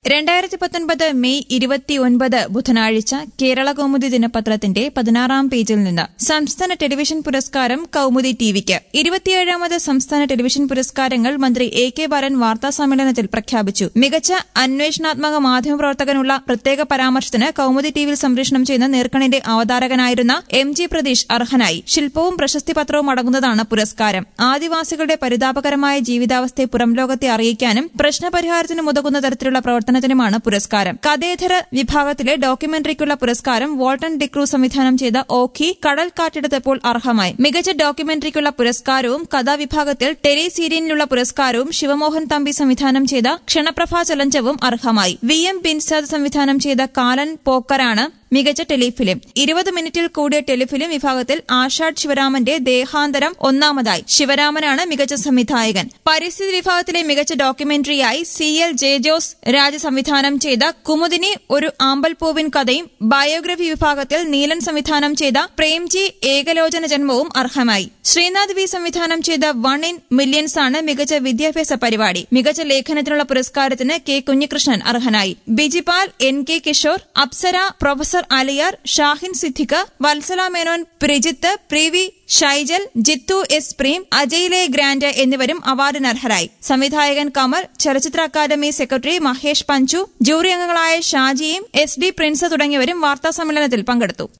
രണ്ടായിരത്തി പത്തൊൻപത് മെയ് ഇരുപത്തിയൊൻപത് ബുധനാഴ്ച കേരള കൗമുദി ദിനപത്രത്തിന്റെ പതിനാറാം പേജിൽ നിന്ന് സംസ്ഥാന ടെലിവിഷൻ പുരസ്കാരം കൗമുദി ടിവിക്ക് ഇരുപത്തിയേഴാമത് സംസ്ഥാന ടെലിവിഷൻ പുരസ്കാരങ്ങൾ മന്ത്രി എ കെ ബാലൻ വാർത്താ സമ്മേളനത്തിൽ പ്രഖ്യാപിച്ചു മികച്ച അന്വേഷണാത്മക മാധ്യമപ്രവർത്തകനുള്ള പ്രത്യേക പരാമർശത്തിന് കൗമുദി ടിവിയിൽ സംപ്രേഷണം ചെയ്യുന്ന നേർക്കണിന്റെ അവതാരകനായിരുന്ന എം ജി പ്രതീഷ് അർഹനായി ശില്പവും പ്രശസ്തി പത്രവും അടങ്ങുന്നതാണ് പുരസ്കാരം ആദിവാസികളുടെ പരിതാപകരമായ ജീവിതാവസ്ഥയെ പുറംലോകത്തെ അറിയിക്കാനും പ്രശ്നപരിഹാരത്തിനും ഉതകുന്ന തരത്തിലുള്ള പ്രവർത്തനത്തിനുമാണ് പുരസ്കാരം കഥേതര വിഭാഗത്തിലെ ഡോക്യുമെന്ററിക്കുള്ള പുരസ്കാരം വോൾട്ടൺ ഡിക്രൂ സംവിധാനം ചെയ്ത ഓഖി കടൽ കാറ്റെടുത്തപ്പോൾ അർഹമായി മികച്ച ഡോക്യുമെന്ററിക്കുള്ള പുരസ്കാരവും കഥാവിഭാഗത്തിൽ ടെലി സീരിയലിനുള്ള പുരസ്കാരവും ശിവമോഹൻ തമ്പി സംവിധാനം ചെയ്ത ക്ഷണപ്രഭാ ചലഞ്ചവും അർഹമായി വി എം ബിൻസാദ് സംവിധാനം ചെയ്ത കാലൻ പോക്കറാണ് മികച്ച ടെലിഫിലിം ഇരുപത് മിനിറ്റിൽ കൂടിയ ടെലിഫിലിം വിഭാഗത്തിൽ ആഷാഡ് ശിവരാമന്റെ ദേഹാന്തരം ഒന്നാമതായി ശിവരാമനാണ് മികച്ച സംവിധായകൻ പരിസ്ഥിതി വിഭാഗത്തിലെ മികച്ച ഡോക്യുമെന്ററിയായി സി എൽ ജോസ് രാജ സംവിധാനം ചെയ്ത കുമുദിനി ഒരു ആമ്പൽപൂവിൻ കഥയും ബയോഗ്രഫി വിഭാഗത്തിൽ നീലൻ സംവിധാനം ചെയ്ത പ്രേംജി ഏകലോചന ജന്മവും അർഹമായി ശ്രീനാഥ് വി സംവിധാനം ചെയ്ത വൺ ഇൻ മില്യൺസ് ആണ് മികച്ച വിദ്യാഭ്യാസ പരിപാടി മികച്ച ലേഖനത്തിനുള്ള പുരസ്കാരത്തിന് കെ കുഞ്ഞികൃഷ്ണൻ അർഹനായി Bijibal N K Kishore Apsara professor Aliyar Shahin Siddique Vatsala Menon Prijith പ്രിവി ഷൈജൽ ജിത്തു എസ് പ്രേം അജയ്ലെ ഗ്രാൻഡ് എന്നിവരും അവാർഡിന് അർഹരായി സംവിധായകൻ കമൽ ചലച്ചിത്ര academy secretary Mahesh Panchu jury അംഗങ്ങളായ ഷാജിയും എസ് ഡി പ്രിൻസ് തുടങ്ങിയവരും വാർത്താ സമ്മേളനത്തിൽ പങ്കെടുത്തു